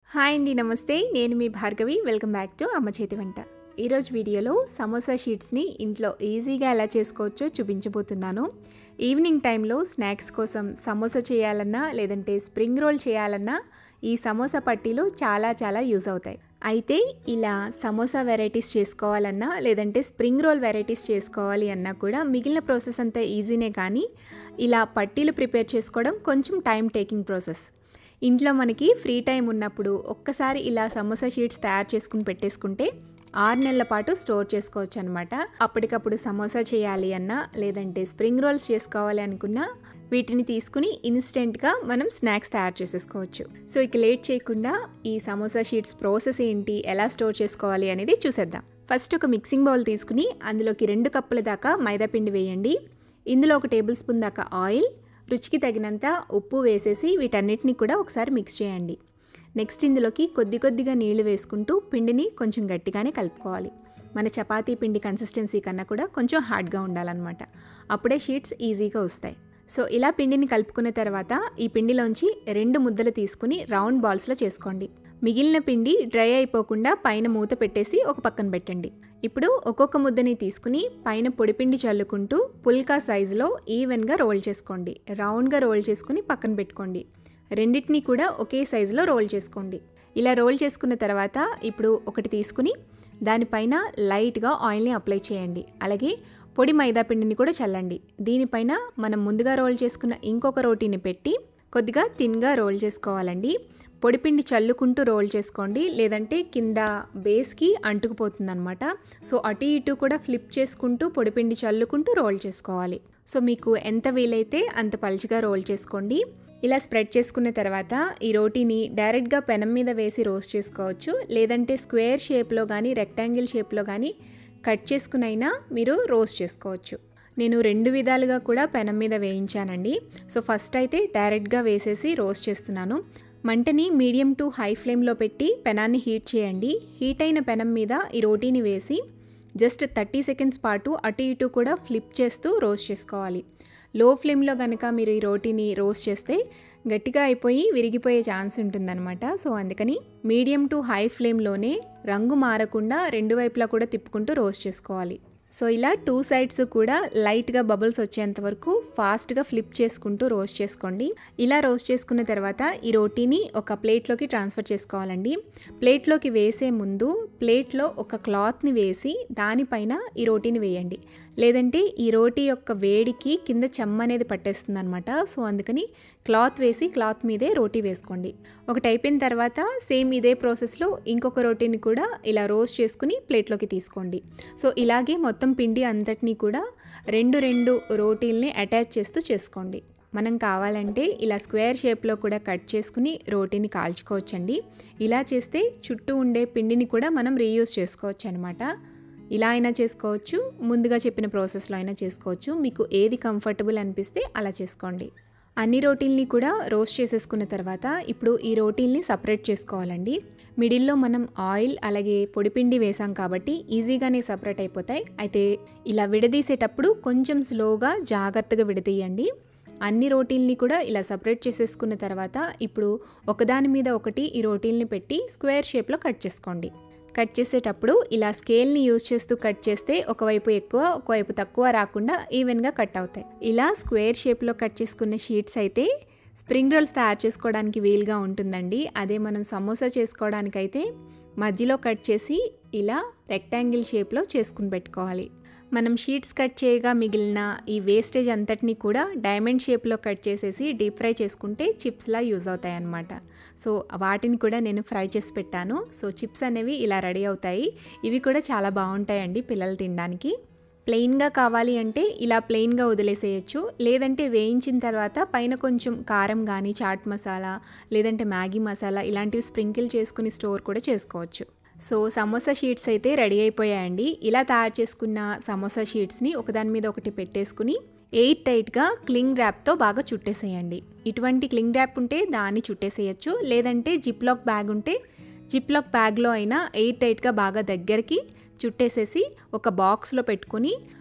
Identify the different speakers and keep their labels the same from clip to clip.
Speaker 1: hi అండి నమస్తే నేను మీ Bhargavi welcome back to Amma Chethi వంట ఈరోజు వీడియోలో సమోసా షీట్స్ని ఇంట్లో ఈజీగా ఎలా చేసుకోవచ్చో చూపించబోతున్నాను ఈవినింగ్ టైంలో స్నాక్స్ కోసం సమోసా చేయాలన్నా లేదంటే స్ప్రింగ్ రోల్ చేయాలన్నా ఈ సమోసా పట్టీలు చాలా చాలా యూజ్ అవుతాయి అయితే ఇలా సమోసా వెరైటీస్ చేసుకోవాలన్నా లేదంటే స్ప్రింగ్ రోల్ వెరైటీస్ చేసుకోవాలి అన్నా కూడా మిగిలిన ప్రాసెస్ అంతా ఈజీనే కానీ ఇలా పట్టీలు ప్రిపేర్ చేసుకోవడం కొంచెం టైం టేకింగ్ ప్రాసెస్ ఇంట్లో మనకి ఫ్రీ టైం ఉన్నప్పుడు ఒక్కసారి ఇలా సమోసా షీట్స్ తయారు చేసుకుని పెట్టేసుకుంటే ఆరు నెలల పాటు స్టోర్ చేసుకోవచ్చు అనమాట అప్పటికప్పుడు సమోసా చేయాలి అన్నా లేదంటే స్ప్రింగ్ రోల్స్ చేసుకోవాలి అనుకున్నా వీటిని తీసుకుని ఇన్స్టెంట్గా మనం స్నాక్స్ తయారు చేసేసుకోవచ్చు సో ఇక లేట్ చేయకుండా ఈ సమోసా షీట్స్ ప్రాసెస్ ఏంటి ఎలా స్టోర్ చేసుకోవాలి అనేది చూసేద్దాం ఫస్ట్ ఒక మిక్సింగ్ బౌల్ తీసుకుని అందులోకి రెండు కప్పుల దాకా మైదా పిండి వేయండి ఇందులో ఒక టేబుల్ స్పూన్ దాకా ఆయిల్ రుచికి తగినంత ఉప్పు వేసేసి వీటన్నిటిని కూడా ఒకసారి మిక్స్ చేయండి నెక్స్ట్ ఇందులోకి కొద్ది కొద్దిగా నీళ్లు వేసుకుంటూ పిండిని కొంచెం గట్టిగానే కలుపుకోవాలి మన చపాతీ పిండి కన్సిస్టెన్సీ కన్నా కూడా కొంచెం హార్డ్గా ఉండాలన్నమాట అప్పుడే షీట్స్ ఈజీగా వస్తాయి సో ఇలా పిండిని కలుపుకున్న తర్వాత ఈ పిండిలోంచి రెండు ముద్దలు తీసుకుని రౌండ్ బాల్స్లో చేసుకోండి మిగిలిన పిండి డ్రై అయిపోకుండా పైన మూత పెట్టేసి ఒక పక్కన పెట్టండి ఇప్పుడు ఒక్కొక్క ముద్దని తీసుకుని పైన పొడిపిండి చల్లుకుంటూ పుల్కా సైజులో ఈవెన్గా రోల్ చేసుకోండి రౌండ్గా రోల్ చేసుకుని పక్కన పెట్టుకోండి రెండింటినీ కూడా ఒకే సైజులో రోల్ చేసుకోండి ఇలా రోల్ చేసుకున్న తర్వాత ఇప్పుడు ఒకటి తీసుకుని దానిపైన లైట్గా ఆయిల్ని అప్లై చేయండి అలాగే పొడి మైదా పిండిని కూడా చల్లండి దీనిపైన మనం ముందుగా రోల్ చేసుకున్న ఇంకొక రోటీని పెట్టి కొద్దిగా థిన్గా రోల్ చేసుకోవాలండి పొడిపిండి చల్లుకుంటూ రోల్ చేసుకోండి లేదంటే కింద బేస్కి అంటుకుపోతుంది అనమాట సో అటు ఇటు కూడా ఫ్లిప్ చేసుకుంటూ పొడిపిండి చల్లుకుంటూ రోల్ చేసుకోవాలి సో మీకు ఎంత వీలైతే అంత పలుచగా రోల్ చేసుకోండి ఇలా స్ప్రెడ్ చేసుకున్న తర్వాత ఈ రోటీని డైరెక్ట్గా పెనం మీద వేసి రోస్ట్ చేసుకోవచ్చు లేదంటే స్క్వేర్ షేప్లో కానీ రెక్టాంగిల్ షేప్లో కానీ కట్ చేసుకునైనా మీరు రోస్ట్ చేసుకోవచ్చు నేను రెండు విధాలుగా కూడా పెనం మీద వేయించానండి సో ఫస్ట్ అయితే డైరెక్ట్గా వేసేసి రోస్ట్ చేస్తున్నాను మంటని మీడియం టు హై ఫ్లేమ్లో పెట్టి పెనాన్ని హీట్ చేయండి హీట్ అయిన పెనం మీద ఈ రోటీని వేసి జస్ట్ థర్టీ సెకండ్స్ పాటు అటు ఇటు కూడా ఫ్లిప్ చేస్తూ రోస్ట్ చేసుకోవాలి లో ఫ్లేమ్లో కనుక మీరు ఈ రోటీని రోస్ట్ చేస్తే గట్టిగా అయిపోయి విరిగిపోయే ఛాన్స్ ఉంటుందన్నమాట సో అందుకని మీడియం టు హై ఫ్లేమ్లోనే రంగు మారకుండా రెండు వైపులా కూడా తిప్పుకుంటూ రోస్ట్ చేసుకోవాలి సో ఇలా టూ సైడ్స్ కూడా లైట్గా బబుల్స్ వచ్చేంత వరకు ఫాస్ట్గా ఫ్లిప్ చేసుకుంటూ రోస్ట్ చేసుకోండి ఇలా రోస్ట్ చేసుకున్న తర్వాత ఈ రోటీని ఒక ప్లేట్లోకి ట్రాన్స్ఫర్ చేసుకోవాలండి ప్లేట్లోకి వేసే ముందు ప్లేట్లో ఒక క్లాత్ని వేసి దానిపైన ఈ రోటీని వేయండి లేదంటే ఈ రోటీ యొక్క వేడికి కింద చెమ్మ అనేది పట్టేస్తుంది అనమాట సో అందుకని క్లాత్ వేసి క్లాత్ మీదే రోటీ వేసుకోండి ఒకటి అయిపోయిన తర్వాత సేమ్ ఇదే ప్రాసెస్లో ఇంకొక రోటీని కూడా ఇలా రోస్ట్ చేసుకుని ప్లేట్లోకి తీసుకోండి సో ఇలాగే మొత్తం పిండి అంతటినీ కూడా రెండు రెండు రోటీల్ని అటాచ్ చేస్తూ చేసుకోండి మనం కావాలంటే ఇలా స్క్వేర్ షేప్లో కూడా కట్ చేసుకుని రోటీని కాల్చుకోవచ్చండి ఇలా చేస్తే చుట్టూ ఉండే పిండిని కూడా మనం రీయూజ్ చేసుకోవచ్చు అనమాట ఇలా అయినా చేసుకోవచ్చు ముందుగా చెప్పిన ప్రాసెస్లో అయినా చేసుకోవచ్చు మీకు ఏది కంఫర్టబుల్ అనిపిస్తే అలా చేసుకోండి అన్ని రోటీల్ని కూడా రోస్ట్ చేసేసుకున్న తర్వాత ఇప్పుడు ఈ రోటీల్ని సపరేట్ చేసుకోవాలండి మిడిల్లో మనం ఆయిల్ అలాగే పొడిపిండి వేసాం కాబట్టి ఈజీగానే సపరేట్ అయిపోతాయి అయితే ఇలా విడదీసేటప్పుడు కొంచెం స్లోగా జాగ్రత్తగా విడదీయండి అన్ని రోటీల్ని కూడా ఇలా సపరేట్ చేసేసుకున్న తర్వాత ఇప్పుడు ఒకదాని మీద ఒకటి ఈ రోటీల్ని పెట్టి స్క్వేర్ షేప్లో కట్ చేసుకోండి కట్ చేసేటప్పుడు ఇలా స్కేల్ని యూజ్ చేస్తూ కట్ చేస్తే ఒకవైపు ఎక్కువ ఒకవైపు తక్కువ రాకుండా ఈవెన్గా కట్ అవుతాయి ఇలా స్క్వేర్ షేప్లో కట్ చేసుకున్న షీట్స్ అయితే స్ప్రింగ్ రోల్స్ తయారు చేసుకోవడానికి వీలుగా ఉంటుందండి అదే మనం సమోసా చేసుకోవడానికైతే మధ్యలో కట్ చేసి ఇలా రెక్టాంగిల్ షేప్లో చేసుకుని పెట్టుకోవాలి మనం షీట్స్ కట్ చేయగా మిగిలిన ఈ వేస్టేజ్ అంతటిని కూడా డైమండ్ షేప్లో కట్ చేసేసి డీప్ ఫ్రై చేసుకుంటే చిప్స్లా యూజ్ అవుతాయి అన్నమాట సో వాటిని కూడా నేను ఫ్రై చేసి పెట్టాను సో చిప్స్ అనేవి ఇలా రెడీ అవుతాయి ఇవి కూడా చాలా బాగుంటాయండి పిల్లలు తినడానికి ప్లెయిన్గా కావాలి అంటే ఇలా ప్లెయిన్గా వదిలేసేయచ్చు లేదంటే వేయించిన తర్వాత పైన కొంచెం కారం కానీ చాట్ మసాలా లేదంటే మ్యాగీ మసాలా ఇలాంటివి స్ప్రింకిల్ చేసుకుని స్టోర్ కూడా చేసుకోవచ్చు సో సమోసా షీట్స్ అయితే రెడీ అయిపోయాయండి ఇలా తయారు చేసుకున్న సమోసా షీట్స్ని ఒకదాని మీద ఒకటి పెట్టేసుకుని ఎయిర్ టైట్గా క్లింగ్ ర్యాప్తో బాగా చుట్టేసేయండి ఇటువంటి క్లింగ్ ర్యాప్ ఉంటే దాన్ని చుట్టేసేయచ్చు లేదంటే జిప్లాక్ బ్యాగ్ ఉంటే జిప్లాక్ బ్యాగ్లో అయినా ఎయిర్ టైట్గా బాగా దగ్గరికి చుట్టేసేసి ఒక బాక్స్లో పెట్టుకుని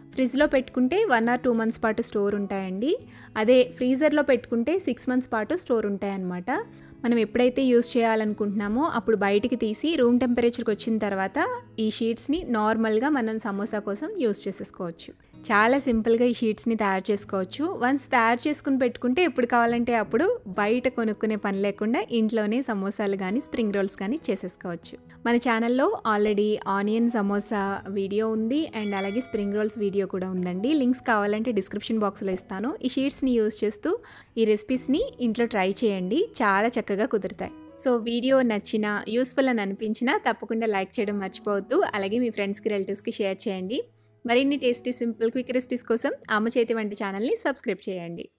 Speaker 1: ఫ్రిడ్జ్లో పెట్టుకుంటే వన్ ఆర్ టూ మంత్స్ పాటు స్టోర్ ఉంటాయండి అదే ఫ్రీజర్లో పెట్టుకుంటే సిక్స్ మంత్స్ పాటు స్టోర్ ఉంటాయన్నమాట మనం ఎప్పుడైతే యూస్ చేయాలనుకుంటున్నామో అప్పుడు బయటికి తీసి రూమ్ టెంపరేచర్కి వచ్చిన తర్వాత ఈ షీట్స్ని నార్మల్గా మనం సమోసా కోసం యూస్ చేసేసుకోవచ్చు చాలా సింపుల్గా ఈ షీట్స్ని తయారు చేసుకోవచ్చు వన్స్ తయారు చేసుకుని పెట్టుకుంటే ఎప్పుడు కావాలంటే అప్పుడు బయట కొనుక్కునే పని లేకుండా ఇంట్లోనే సమోసాలు కానీ స్ప్రింగ్ రోల్స్ కానీ చేసేసుకోవచ్చు మన ఛానల్లో ఆల్రెడీ ఆనియన్ సమోసా వీడియో ఉంది అండ్ అలాగే స్ప్రింగ్ రోల్స్ వీడియో కూడా ఉందండి లింక్స్ కావాలంటే డిస్క్రిప్షన్ బాక్స్లో ఇస్తాను ఈ షీట్స్ని యూజ్ చేస్తూ ఈ రెసిపీస్ని ఇంట్లో ట్రై చేయండి చాలా చక్కగా కుదురుతాయి సో వీడియో నచ్చిన యూస్ఫుల్ అని అనిపించినా తప్పకుండా లైక్ చేయడం మర్చిపోవద్దు అలాగే మీ ఫ్రెండ్స్కి రిలేటివ్స్కి షేర్ చేయండి మరిన్ని టేస్టీ సింపుల్ క్విక్ రెసిపీస్ కోసం అమ్మ చేతి వంటి ఛానల్ని సబ్స్క్రైబ్ చేయండి